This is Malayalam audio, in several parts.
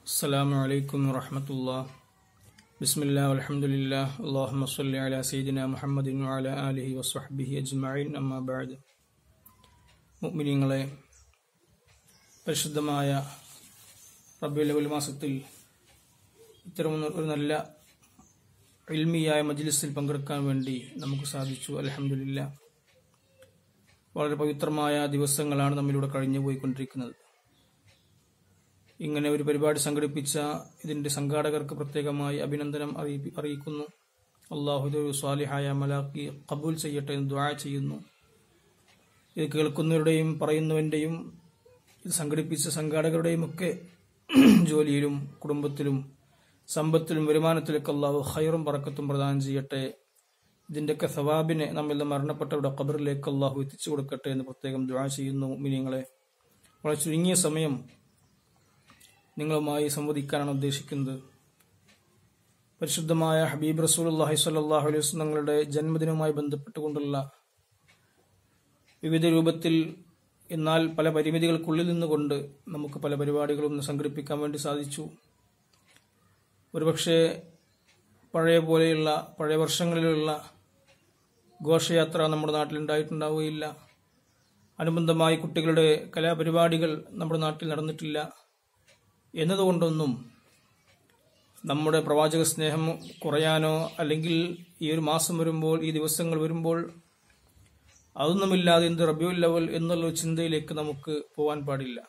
السلام عليكم ورحمة الله بسم الله والحمد لله اللهم صل على سيدنا محمد وعلى آله وصحبه أجمعين أما بعد മുഅ്മിനീങ്ങളെ പരിശുദ്ധമായ റബ്ബിയുൽ അവൽ മാസത്തിൽ ഇത്തരം ഒരു നല്ല ഇൽമിയായ മജ്ലിസിൽ പങ്കെടുക്കാൻ വേണ്ടി നമുക്ക് സാധിച്ചു അലഹമില്ല വളരെ പവിത്രമായ ദിവസങ്ങളാണ് നമ്മിലൂടെ കഴിഞ്ഞു പോയിക്കൊണ്ടിരിക്കുന്നത് ഇങ്ങനെ ഒരു പരിപാടി സംഘടിപ്പിച്ച ഇതിന്റെ സംഘാടകർക്ക് പ്രത്യേകമായി അഭിനന്ദനം അറിയിപ്പി- അറിയിക്കുന്നു അള്ളാഹുദ് സ്വാലിഹായ മലാക്കി കബൂൽ ചെയ്യട്ടെ എന്ന് ദ്വാ ചെയ്യുന്നു ഇത് കേൾക്കുന്നവരുടെയും പറയുന്നവന്റെയും ഇത് സംഘടിപ്പിച്ച സംഘാടകരുടെയും ഒക്കെ ജോലിയിലും കുടുംബത്തിലും സമ്പത്തിലും വരുമാനത്തിലൊക്കെ അള്ളാഹു ഹൈറും പറക്കത്തും പ്രദാനം ചെയ്യട്ടെ ഇതിന്റെയൊക്കെ സവാബിനെ നമ്മിൽ മരണപ്പെട്ടവരുടെ ഖബറിലേക്ക് അള്ളാഹു എത്തിച്ചു കൊടുക്കട്ടെ എന്ന് പ്രത്യേകം ദ്വാ ചെയ്യുന്നു മിനിങ്ങളെ വളരെ ചുരുങ്ങിയ സമയം നിങ്ങളുമായി സംവദിക്കാനാണ് ഉദ്ദേശിക്കുന്നത് പരിശുദ്ധമായ ഹബീബ് റസൂൽ അള്ളാഹി സ്വല്ലാഹു അലൈഹി വസല്ലം തങ്ങളുടെ ജന്മദിനവുമായി ബന്ധപ്പെട്ടുകൊണ്ടുള്ള വിവിധ രൂപത്തിൽ എന്നാൽ പല പരിമിതികൾക്കുള്ളിൽ നിന്നുകൊണ്ട് നമുക്ക് പല പരിപാടികളും ഇന്ന് സംഘടിപ്പിക്കാൻ വേണ്ടി സാധിച്ചു ഒരുപക്ഷെ പഴയ പോലെയുള്ള പഴയ വർഷങ്ങളിലുള്ള ഘോഷയാത്ര നമ്മുടെ നാട്ടിൽ ഉണ്ടായിട്ടുണ്ടാവുകയില്ല അനുബന്ധമായി കുട്ടികളുടെ കലാപരിപാടികൾ നമ്മുടെ നാട്ടിൽ നടന്നിട്ടില്ല എന്നതുകൊണ്ടൊന്നും നമ്മുടെ പ്രവാചക സ്നേഹം കുറയാനോ അല്ലെങ്കിൽ ഈ ഒരു മാസം വരുമ്പോൾ ഈ ദിവസങ്ങൾ വരുമ്പോൾ അതൊന്നുമില്ലാതെ എന്ത് റബിയുൽ ലവൽ എന്നുള്ള ഒരു ചിന്തയിലേക്ക് നമുക്ക് പോകാൻ പാടില്ല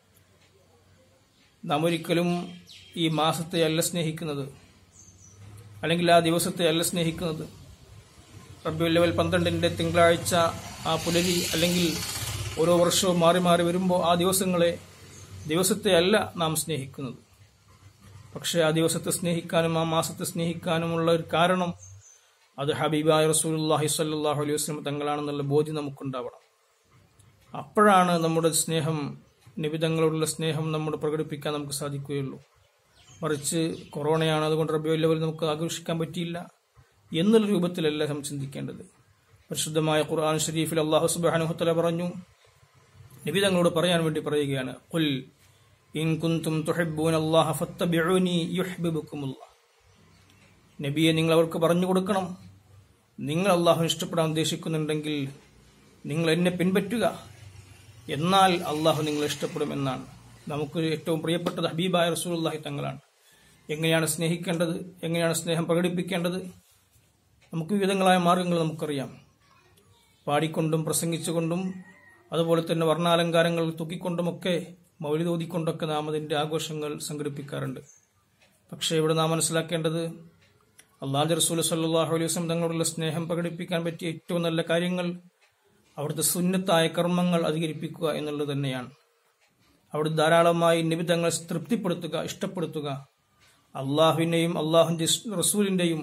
നാം ഒരിക്കലും ഈ മാസത്തെ അല്ല സ്നേഹിക്കുന്നത് അല്ലെങ്കിൽ ആ ദിവസത്തെ അല്ല സ്നേഹിക്കുന്നത് റബിയുൽ ലെവൽ പന്ത്രണ്ടിന്റെ തിങ്കളാഴ്ച ആ പുലരി അല്ലെങ്കിൽ ഓരോ വർഷവും മാറി മാറി വരുമ്പോൾ ആ ദിവസങ്ങളെ ദിവസത്തെ അല്ല നാം സ്നേഹിക്കുന്നത് പക്ഷെ ആ ദിവസത്തെ സ്നേഹിക്കാനും ആ മാസത്തെ സ്നേഹിക്കാനുമുള്ള ഒരു കാരണം അത് ഹബീബായ റസൂലുള്ളാഹി സ്വല്ലല്ലാഹു അലൈഹി വസല്ലം തങ്ങളാണെന്നുള്ള ബോധ്യം നമുക്കുണ്ടാവണം അപ്പോഴാണ് നമ്മുടെ സ്നേഹം നിബിതങ്ങളോടുള്ള സ്നേഹം നമ്മുടെ പ്രകടിപ്പിക്കാൻ നമുക്ക് സാധിക്കുകയുള്ളൂ മറിച്ച് കൊറോണയാണ് അതുകൊണ്ട് റബിയുൽ ലെവൽ നമുക്ക് ആഘോഷിക്കാൻ പറ്റിയില്ല എന്നുള്ള രൂപത്തിലല്ല നാം ചിന്തിക്കേണ്ടത് പരിശുദ്ധമായ ഖുർആൻ ഷരീഫിൽ അള്ളാഹു സുബ്ഹാനഹു വതആല പറഞ്ഞു നബി തങ്ങളോട് പറയാൻ വേണ്ടി പറയുകയാണ് ഖുൽ ഇൻ കുന്തും തുഹിബ്ബൂന അല്ലാഹ ഫത്തബിഊനി യുഹ്ബിബുക്കുമുല്ലാഹ് നബിയെ നിങ്ങൾ അവർക്ക് പറഞ്ഞു കൊടുക്കണം നിങ്ങൾ അള്ളാഹു ഇഷ്ടപ്പെടാൻ ഉദ്ദേശിക്കുന്നുണ്ടെങ്കിൽ നിങ്ങൾ എന്നെ പിൻപറ്റുക എന്നാൽ അള്ളാഹു നിങ്ങളെ ഇഷ്ടപ്പെടും എന്നാണ് നമുക്ക് ഏറ്റവും പ്രിയപ്പെട്ടത് ഹബീബായ റസൂലുള്ളാഹി തങ്ങളാണ് എങ്ങനെയാണ് സ്നേഹിക്കേണ്ടത് എങ്ങനെയാണ് സ്നേഹം പ്രകടിപ്പിക്കേണ്ടത് നമുക്ക് വിവിധങ്ങളായ മാർഗങ്ങൾ നമുക്കറിയാം പാടിക്കൊണ്ടും പ്രസംഗിച്ചുകൊണ്ടും അതുപോലെ തന്നെ വർണ്ണാലങ്കാരങ്ങൾ തൂക്കിക്കൊണ്ടുമൊക്കെ മൗലിതോതിക്കൊണ്ടൊക്കെ നാം അതിന്റെ ആഘോഷങ്ങൾ സംഘടിപ്പിക്കാറുണ്ട് പക്ഷേ ഇവിടെ നാം മനസ്സിലാക്കേണ്ടത് അള്ളാഹു റസൂൽ സല്ലാഹു അലൈഹി വസ്ലം തങ്ങളോടുള്ള സ്നേഹം പ്രകടിപ്പിക്കാൻ പറ്റിയ ഏറ്റവും നല്ല കാര്യങ്ങൾ അവിടുത്തെ സുന്നത്തായ കർമ്മങ്ങൾ അധികരിപ്പിക്കുക എന്നുള്ളത് തന്നെയാണ് അവിടെ ധാരാളമായി നിബിധങ്ങൾ തൃപ്തിപ്പെടുത്തുക ഇഷ്ടപ്പെടുത്തുക അള്ളാഹുവിനെയും അള്ളാഹുന്റെ റസൂലിന്റെയും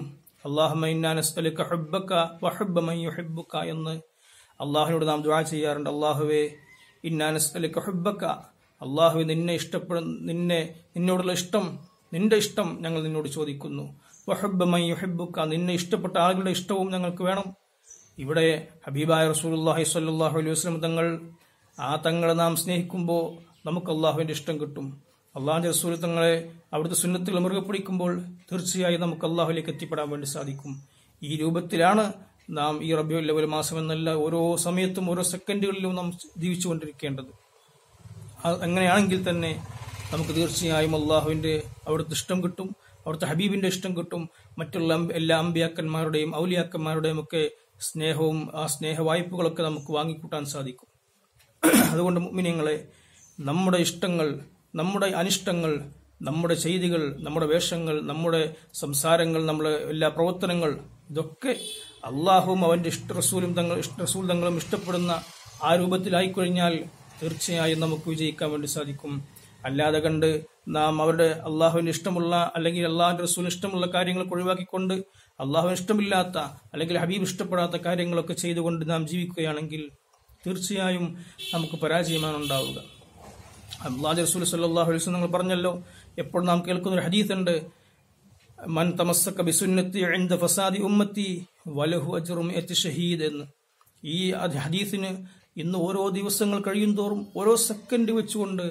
അള്ളാഹുബക്ക എന്ന് അള്ളാഹുവിനോട് നാം ദുആ ചെയ്യാറുണ്ട് അള്ളാഹുവെ ഇന്നാനസ്തലിക്ക ഹുബക്ക അള്ളാഹു നിന്നെ ഇഷ്ടപ്പെടും നിന്നെ നിന്നോടുള്ള ഇഷ്ടം നിന്റെ ഇഷ്ടം ഞങ്ങൾ നിന്നോട് ചോദിക്കുന്നു വഹബ്ബമൈ യുഹിബ്ബുക്ക നിന്നെ ഇഷ്ടപ്പെട്ട ആളുകളുടെ ഇഷ്ടവും ഞങ്ങൾക്ക് വേണം ഇവിടെ ഹബീബായ റസൂലുള്ളാഹി സ്വല്ലല്ലാഹു അലൈഹി വസല്ലം തങ്ങൾ ആ തങ്ങളെ നാം സ്നേഹിക്കുമ്പോൾ നമുക്ക് അള്ളാഹുവിന്റെ ഇഷ്ടം കിട്ടും അള്ളാഹിന്റെ റസൂൽ തങ്ങളെ അവിടുത്തെ സുന്നത്തുകൾ മുറുകെ പിടിക്കുമ്പോൾ തീർച്ചയായും നമുക്ക് അള്ളാഹുലേക്ക് എത്തിപ്പെടാൻ വേണ്ടി സാധിക്കും ഈ രൂപത്തിലാണ് നാം ഈ റബിയുൽ ലെവൽ മാസം എന്നല്ല ഓരോ സമയത്തും ഓരോ സെക്കൻഡുകളിലും നാം ജീവിച്ചുകൊണ്ടിരിക്കേണ്ടത് അ- അങ്ങനെയാണെങ്കിൽ തന്നെ നമുക്ക് തീർച്ചയായും അള്ളാഹുവിന്റെ അവിടുത്തെ ഇഷ്ടം കിട്ടും അവിടുത്തെ ഹബീബിന്റെ ഇഷ്ടം കിട്ടും മറ്റുള്ള അമ്പ- എല്ലാ അമ്പിയാക്കന്മാരുടെയും ഔലിയാക്കന്മാരുടെയും ഒക്കെ സ്നേഹവും ആ സ്നേഹ വായ്പകളൊക്കെ നമുക്ക് വാങ്ങിക്കൂട്ടാൻ സാധിക്കും അതുകൊണ്ട് മുഅ്മിനീങ്ങളെ നമ്മുടെ ഇഷ്ടങ്ങൾ നമ്മുടെ അനിഷ്ടങ്ങൾ നമ്മുടെ ചെയ്തികൾ നമ്മുടെ വേഷങ്ങൾ നമ്മുടെ സംസാരങ്ങൾ നമ്മുടെ എല്ലാ പ്രവർത്തനങ്ങൾ ഇതൊക്കെ അള്ളാഹുവും അവന്റെ ഇഷ്ട റസൂലും തങ്ങൾ ഇഷ്ട റസൂൽ തങ്ങളും ഇഷ്ടപ്പെടുന്ന ആ രൂപത്തിലായിക്കഴിഞ്ഞാൽ തീർച്ചയായും നമുക്ക് വിജയിക്കാൻ വേണ്ടി സാധിക്കും അല്ലാതെ കണ്ട് നാം അവരുടെ അള്ളാഹുവിന് ഇഷ്ടമുള്ള അല്ലെങ്കിൽ അള്ളാഹുവിന്റെ റസൂലിന് ഇഷ്ടമുള്ള കാര്യങ്ങളൊക്കെ ഒഴിവാക്കിക്കൊണ്ട് അള്ളാഹുവിന് ഇഷ്ടമില്ലാത്ത അല്ലെങ്കിൽ ഹബീബ് ഇഷ്ടപ്പെടാത്ത കാര്യങ്ങളൊക്കെ ചെയ്തുകൊണ്ട് നാം ജീവിക്കുകയാണെങ്കിൽ തീർച്ചയായും നമുക്ക് പരാജയമാണ് ഉണ്ടാവുക അള്ളാഹു റസൂൽ സല്ലാഹു അലൈഹി നിങ്ങൾ പറഞ്ഞല്ലോ എപ്പോൾ നാം കേൾക്കുന്ന ഒരു ഹദീസ് ഉണ്ട് മൻ തമസ്സക ബിസുന്നത്തി ഇൻദ ഫസാദി ഉമ്മത്തി വലഹു അജ്റും ഷഹീദ് എന്ന് ഈ ഹദീസിന് ഇന്ന് ഓരോ ദിവസങ്ങൾ കഴിയും തോറും ഓരോ സെക്കൻഡ് വെച്ചുകൊണ്ട്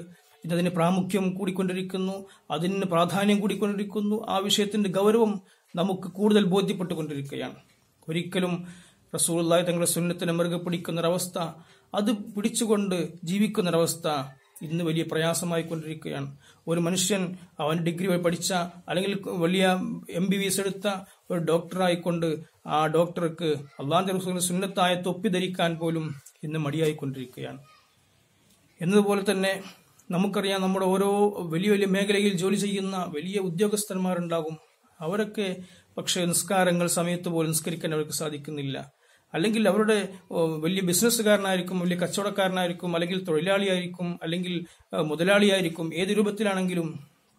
ഇന്നതിന് പ്രാമുഖ്യം കൂടിക്കൊണ്ടിരിക്കുന്നു അതിന് പ്രാധാന്യം കൂടിക്കൊണ്ടിരിക്കുന്നു ആ വിഷയത്തിന്റെ ഗൗരവം നമുക്ക് കൂടുതൽ ബോധ്യപ്പെട്ടുകൊണ്ടിരിക്കുകയാണ് ഒരിക്കലും റസൂള്ളായി തങ്ങളുടെ സുന്നത്തിനെ മുറുകെ പിടിക്കുന്നൊരവസ്ഥ അത് പിടിച്ചുകൊണ്ട് ജീവിക്കുന്നൊരവസ്ഥ ഇന്ന് വലിയ പ്രയാസമായി കൊണ്ടിരിക്കുകയാണ് ഒരു മനുഷ്യൻ അവൻ ഡിഗ്രി പഠിച്ച അല്ലെങ്കിൽ വലിയ എം ബി ബി എസ് എടുത്ത ഒരു ഡോക്ടറായിക്കൊണ്ട് ആ ഡോക്ടർക്ക് അള്ളാഹു റസൂലിന്റെ സുന്നത്തായ തൊപ്പി ധരിക്കാൻ പോലും ഇന്ന് മടിയായിക്കൊണ്ടിരിക്കുകയാണ് എന്നതുപോലെ തന്നെ നമുക്കറിയാം നമ്മുടെ ഓരോ വലിയ വലിയ മേഖലയിൽ ജോലി ചെയ്യുന്ന വലിയ ഉദ്യോഗസ്ഥന്മാരുണ്ടാകും അവരൊക്കെ പക്ഷേ നിസ്കാരങ്ങൾ സമയത്ത് പോലും നിസ്കരിക്കാൻ അവർക്ക് സാധിക്കുന്നില്ല അല്ലെങ്കിൽ അവരുടെ ഓ, വലിയ ബിസിനസ്സുകാരനായിരിക്കും വലിയ കച്ചവടക്കാരനായിരിക്കും അല്ലെങ്കിൽ തൊഴിലാളിയായിരിക്കും അല്ലെങ്കിൽ ആ, മുതലാളിയായിരിക്കും ഏത് രൂപത്തിലാണെങ്കിലും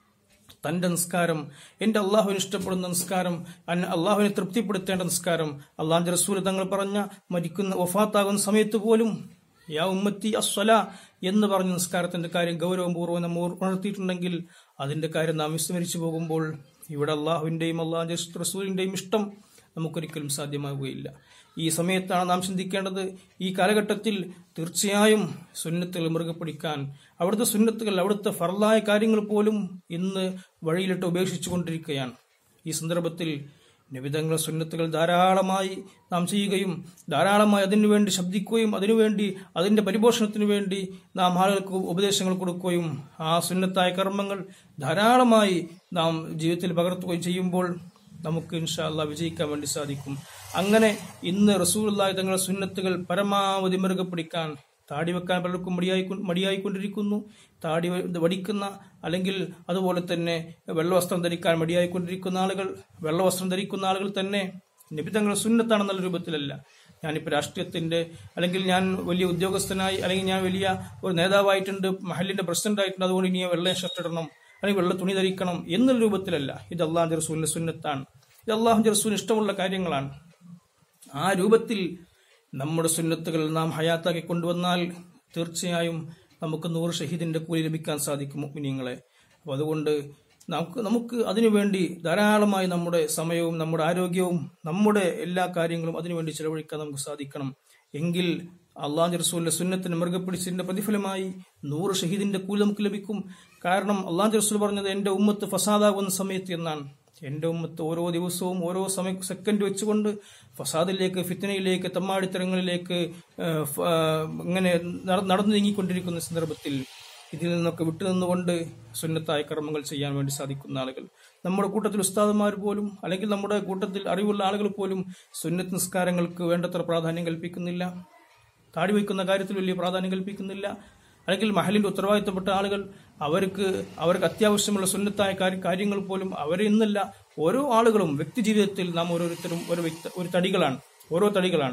തന്റെ നിസ്കാരം എന്റെ അള്ളാഹുവിന് ഇഷ്ടപ്പെടുന്ന നിസ്കാരം അൻ- അള്ളാഹുവിനെ തൃപ്തിപ്പെടുത്തേണ്ട നിസ്കാരം അള്ളാഹുന്റെ റസൂൽ തങ്ങൾ പറഞ്ഞ മരിക്കുന്ന വഫാത്താകുന്ന സമയത്ത് പോലും യാ ഉമ്മത്തി അസ്വല എന്ന് പറഞ്ഞ നിസ്കാരത്തിന്റെ കാര്യം ഗൗരവപൂർവ്വം നമ്മൾ ഉണർത്തിയിട്ടുണ്ടെങ്കിൽ അതിന്റെ കാര്യം നാം വിസ്മരിച്ചു പോകുമ്പോൾ ഇവിടെ അള്ളാഹുവിന്റെയും അള്ളാഹുന്റെ റസൂലിന്റെയും ഇഷ്ടം നമുക്കൊരിക്കലും സാധ്യമാവുകയില്ല ഈ സമയത്താണ് നാം ചിന്തിക്കേണ്ടത് ഈ കാലഘട്ടത്തിൽ തീർച്ചയായും സുന്നത്തുകൾ മുറുകെ പിടിക്കാൻ അവിടുത്തെ സുന്നത്തുകൾ അവിടുത്തെ ഫർലായ കാര്യങ്ങൾ പോലും ഇന്ന് വഴിയിലിട്ട് ഉപേക്ഷിച്ചു കൊണ്ടിരിക്കുകയാണ് ഈ സന്ദർഭത്തിൽ നിബിധങ്ങൾ സുന്നത്തുകൾ ധാരാളമായി നാം ചെയ്യുകയും ധാരാളമായി അതിനുവേണ്ടി ശബ്ദിക്കുകയും അതിനുവേണ്ടി അതിന്റെ പരിപോഷണത്തിനു വേണ്ടി നാം ആളുകൾക്ക് ഉപദേശങ്ങൾ കൊടുക്കുകയും ആ സുന്നത്തായ കർമ്മങ്ങൾ ധാരാളമായി നാം ജീവിതത്തിൽ പകർത്തുകയും ചെയ്യുമ്പോൾ നമുക്ക് ഇൻഷാല്ല വിജയിക്കാൻ വേണ്ടി സാധിക്കും അങ്ങനെ ഇന്ന് റസൂലുള്ളാഹി തങ്ങളുടെ സുന്നത്തുകൾ പരമാവധി മുറുകെ പിടിക്കാൻ താടി വെക്കാൻ പലർക്കും മടിയായി മടിയായിക്കൊണ്ടിരിക്കുന്നു താടി വ- വടിക്കുന്ന അല്ലെങ്കിൽ അതുപോലെ തന്നെ വെള്ളവസ്ത്രം ധരിക്കാൻ മടിയായിക്കൊണ്ടിരിക്കുന്ന ആളുകൾ വെള്ളവസ്ത്രം ധരിക്കുന്ന ആളുകൾ തന്നെ നിബിതങ്ങളുടെ സുന്നത്താണെന്നുള്ള രൂപത്തിലല്ല ഞാനിപ്പോൾ രാഷ്ട്രീയത്തിന്റെ അല്ലെങ്കിൽ ഞാൻ വലിയ ഉദ്യോഗസ്ഥനായി അല്ലെങ്കിൽ ഞാൻ വലിയ ഒരു നേതാവായിട്ടുണ്ട് മഹലിന്റെ പ്രസിഡന്റ് ആയിട്ടുണ്ട് അതുകൊണ്ട് ഇനി ഞാൻ വെള്ള ഷർട്ട് ഇടണം അല്ലെങ്കിൽ വെള്ള തുണി ധരിക്കണം എന്നുള്ള രൂപത്തിലല്ല ഇത് അള്ളാഹു റസൂലിന്റെ സുന്നത്താണ് ഇത് അള്ളാഹു റസൂലിന് ഇഷ്ടമുള്ള കാര്യങ്ങളാണ് ആ രൂപത്തിൽ നമ്മുടെ സുന്നത്തുകൾ നാം ഹയാത്താക്കി കൊണ്ടുവന്നാൽ തീർച്ചയായും നമുക്ക് നൂറ് ഷഹീദിന്റെ കൂലി ലഭിക്കാൻ സാധിക്കും മുഅ്മിനീങ്ങളെ അപ്പോൾ അതുകൊണ്ട് നമുക്ക് നമുക്ക് അതിനുവേണ്ടി ധാരാളമായി നമ്മുടെ സമയവും നമ്മുടെ ആരോഗ്യവും നമ്മുടെ എല്ലാ കാര്യങ്ങളും അതിനുവേണ്ടി ചെലവഴിക്കാൻ നമുക്ക് സാധിക്കണം എങ്കിൽ അള്ളാഹു റസൂലിന്റെ സുന്നത്തിന് മുറുകെ പിടിച്ചതിന്റെ പ്രതിഫലമായി നൂറ് ഷഹീദിന്റെ കൂലി നമുക്ക് ലഭിക്കും കാരണം അള്ളാഹു റസൂൽ പറഞ്ഞത് എന്റെ ഉമ്മത്ത് ഫസാദാകുന്ന സമയത്ത് എന്നാണ് എന്റെ ഉമ്മത്ത് ഓരോ ദിവസവും ഓരോ സമയ സെക്കൻഡ് വെച്ചുകൊണ്ട് ഫസാദിലേക്ക് ഫിത്തനയിലേക്ക് തമ്മാടിത്തരങ്ങളിലേക്ക് ആ, ഫ- ആ, ഇങ്ങനെ നട- നടന്നു നീങ്ങിക്കൊണ്ടിരിക്കുന്ന സന്ദർഭത്തിൽ ഇതിൽ നിന്നൊക്കെ വിട്ടുനിന്നുകൊണ്ട് സുന്നത്തായ കർമ്മങ്ങൾ ചെയ്യാൻ വേണ്ടി സാധിക്കുന്ന ആളുകൾ നമ്മുടെ കൂട്ടത്തിൽ ഉസ്താദന്മാർ പോലും അല്ലെങ്കിൽ നമ്മുടെ കൂട്ടത്തിൽ അറിവുള്ള ആളുകൾ പോലും സുന്നത്ത് നിസ്കാരങ്ങൾക്ക് വേണ്ടത്ര പ്രാധാന്യം കൽപ്പിക്കുന്നില്ല താടി വയ്ക്കുന്ന കാര്യത്തിൽ വലിയ പ്രാധാന്യം കൽപ്പിക്കുന്നില്ല അല്ലെങ്കിൽ മഹലിന്റെ ഉത്തരവാദിത്തപ്പെട്ട ആളുകൾ അവർക്ക് അവർക്ക് അത്യാവശ്യമുള്ള സുന്നത്തായ കാര്യ- കാര്യങ്ങൾ പോലും അവരെ ഇന്നല്ല ഓരോ ആളുകളും വ്യക്തി ജീവിതത്തിൽ നാം ഓരോരുത്തരും ഒരു വ്യക്തി ഒരു തടികളാണ് ഓരോ തടികളാണ്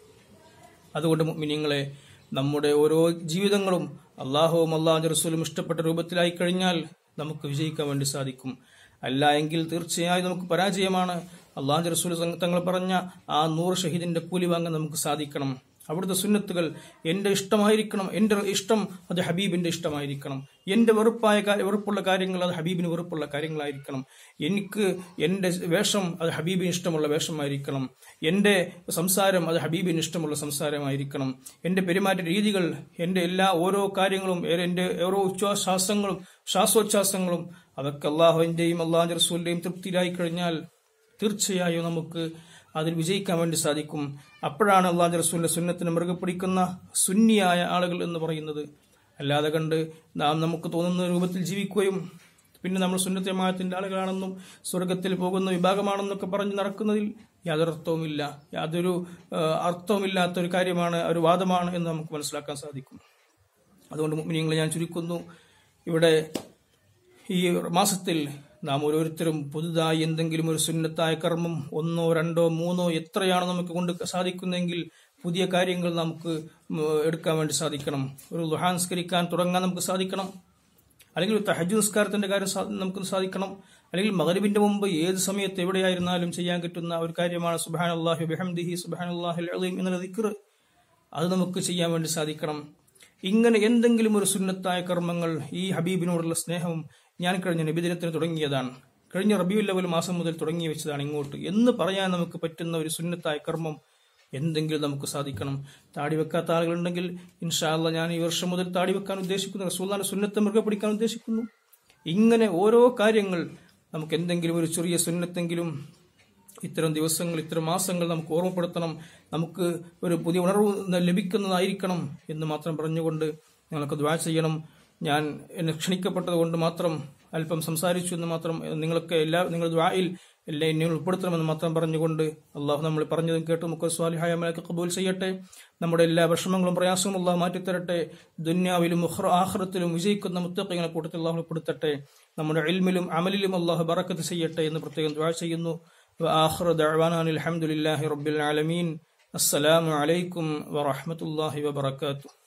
അതുകൊണ്ട് മിനിങ്ങളെ നമ്മുടെ ഓരോ ജീവിതങ്ങളും അള്ളാഹുവും അള്ളാഹു റസൂലും ഇഷ്ടപ്പെട്ട രൂപത്തിലായി കഴിഞ്ഞാൽ നമുക്ക് വിജയിക്കാൻ വേണ്ടി സാധിക്കും അല്ല എങ്കിൽ തീർച്ചയായും നമുക്ക് പരാജയമാണ് അള്ളാഹു റസൂൽ തങ്ങൾ പറഞ്ഞ ആ നൂറ് ഷഹീദിന്റെ കൂലി വാങ്ങാൻ നമുക്ക് സാധിക്കണം അവിടുത്തെ സുന്നത്തുകൾ എന്റെ ഇഷ്ടമായിരിക്കണം എന്റെ ഇഷ്ടം അത് ഹബീബിന്റെ ഇഷ്ടമായിരിക്കണം എന്റെ വെറുപ്പായ കാ- വെറുപ്പുള്ള കാര്യങ്ങൾ അത് ഹബീബിന് വെറുപ്പുള്ള കാര്യങ്ങളായിരിക്കണം എനിക്ക് എന്റെ വേഷം അത് ഹബീബിന് ഇഷ്ടമുള്ള വേഷമായിരിക്കണം എന്റെ സംസാരം അത് ഹബീബിന് ഇഷ്ടമുള്ള സംസാരമായിരിക്കണം എന്റെ പെരുമാറ്റ രീതികൾ എന്റെ എല്ലാ ഓരോ കാര്യങ്ങളും ഏ- എന്റെ ഓരോ ഉച്ഛ്വാസാസങ്ങളും ശ്വാസോച്ഛ്വാസങ്ങളും അതൊക്കെ അള്ളാഹുവിന്റെയും അള്ളാഹു റസൂലിന്റെയും തൃപ്തിയിലായി കഴിഞ്ഞാൽ തീർച്ചയായും നമുക്ക് അതിൽ വിജയിക്കാൻ വേണ്ടി സാധിക്കും അപ്പോഴാണ് അള്ളാഹു റസൂലിന്റെ സുന്നത്തിന് മുറുകെ പിടിക്കുന്ന സുന്നിയായ ആളുകൾ എന്ന് പറയുന്നത് അല്ലാതെ കണ്ട് നാം നമുക്ക് തോന്നുന്ന രൂപത്തിൽ ജീവിക്കുകയും പിന്നെ നമ്മൾ സുന്നത്തമായത്തിന്റെ ആളുകളാണെന്നും സ്വർഗത്തിൽ പോകുന്ന വിഭാഗമാണെന്നൊക്കെ പറഞ്ഞ് നടക്കുന്നതിൽ യാതൊരു അർത്ഥവുമില്ല യാതൊരു ആ, അർത്ഥവുമില്ലാത്ത ഒരു കാര്യമാണ് ഒരു വാദമാണ് എന്ന് നമുക്ക് മനസ്സിലാക്കാൻ സാധിക്കും അതുകൊണ്ട് മുഅ്മിനീങ്ങളെ ഞാൻ ചുരുക്കുന്നു ഇവിടെ ഈ മാസത്തിൽ നാം ഓരോരുത്തരും പുതുതായി എന്തെങ്കിലും ഒരു സുന്നത്തായ കർമ്മം ഒന്നോ രണ്ടോ മൂന്നോ എത്രയാണ് നമുക്ക് കൊണ്ട് സാധിക്കുന്നെങ്കിൽ പുതിയ കാര്യങ്ങൾ നമുക്ക് ഉം, എടുക്കാൻ വേണ്ടി സാധിക്കണം ഒരു ലുഹാൻസ്കരിക്കാൻ തുടങ്ങാൻ നമുക്ക് സാധിക്കണം അല്ലെങ്കിൽ ഒരു തഹജ് നിസ്കാരത്തിന്റെ കാര്യം സാ- നമുക്ക് സാധിക്കണം അല്ലെങ്കിൽ മകരിബിന്റെ മുമ്പ് ഏത് സമയത്ത് എവിടെയായിരുന്നാലും ചെയ്യാൻ കിട്ടുന്ന ഒരു കാര്യമാണ് സുബാൻ അള്ളാഹു ബിഹംദിഹി സുബാൻ അള്ളാഹു അലീം എന്നുള്ള ദിക്ർ അത് നമുക്ക് ചെയ്യാൻ വേണ്ടി സാധിക്കണം ഇങ്ങനെ എന്തെങ്കിലും ഒരു സുന്നത്തായ കർമ്മങ്ങൾ ഈ ഹബീബിനോടുള്ള സ്നേഹവും ഞാൻ കഴിഞ്ഞ നബിദിനത്തിന് തുടങ്ങിയതാണ് കഴിഞ്ഞ റബിയുൽ ലെവൽ മാസം മുതൽ തുടങ്ങി വെച്ചതാണ് ഇങ്ങോട്ട് എന്ന് പറയാൻ നമുക്ക് പറ്റുന്ന ഒരു സുന്നത്തായ കർമ്മം എന്തെങ്കിലും നമുക്ക് സാധിക്കണം താടി വെക്കാത്ത ആളുകളുണ്ടെങ്കിൽ ഇൻഷാല്ല ഞാൻ ഈ വർഷം മുതൽ താടി വെക്കാൻ ഉദ്ദേശിക്കുന്നു റസൂല്ലാന്റെ സുന്നത്തെ മൃഗ പിടിക്കാൻ ഉദ്ദേശിക്കുന്നു ഇങ്ങനെ ഓരോ കാര്യങ്ങൾ നമുക്ക് എന്തെങ്കിലും ഒരു ചെറിയ സുന്നത്തെങ്കിലും ഇത്തരം ദിവസങ്ങൾ ഇത്തരം മാസങ്ങൾ നമുക്ക് ഓർമ്മപ്പെടുത്തണം നമുക്ക് ഒരു പുതിയ ഉണർവ് ലഭിക്കുന്നതായിരിക്കണം എന്ന് മാത്രം പറഞ്ഞുകൊണ്ട് ഞങ്ങൾക്ക് ദ്വാ ചെയ്യണം ഞാൻ എന്നെ ക്ഷണിക്കപ്പെട്ടത് കൊണ്ട് മാത്രം അല്പം സംസാരിച്ചു എന്ന് മാത്രം നിങ്ങളൊക്കെ എല്ലാ നിങ്ങൾ ദ്വായിൽ എല്ലാം എന്നെ ഉൾപ്പെടുത്തണമെന്ന് മാത്രം പറഞ്ഞുകൊണ്ട് അള്ളാഹു നമ്മൾ പറഞ്ഞതും കേട്ട് നമുക്ക് സ്വാലിഹായ മലക്ക് കബൂൽ ചെയ്യട്ടെ നമ്മുടെ എല്ലാ വിഷമങ്ങളും പ്രയാസങ്ങളും അള്ളാഹു മാറ്റിത്തരട്ടെ ദുന്യാവിലും ഉഹ്റ ആഹ്റത്തിലും വിജയിക്കുന്ന മുത്തക്കങ്ങളെ കൂട്ടത്തിൽ അള്ളാഹു ഉൾപ്പെടുത്തട്ടെ നമ്മുടെ ഇൽമിലും അമലിലും അള്ളാഹു ബറക്കത്ത് ചെയ്യട്ടെ എന്ന് പ്രത്യേകം ദ്വാ ചെയ്യുന്നു وآخر دعوانا الحمد لله رب العالمين السلام عليكم ورحمة الله وبركاته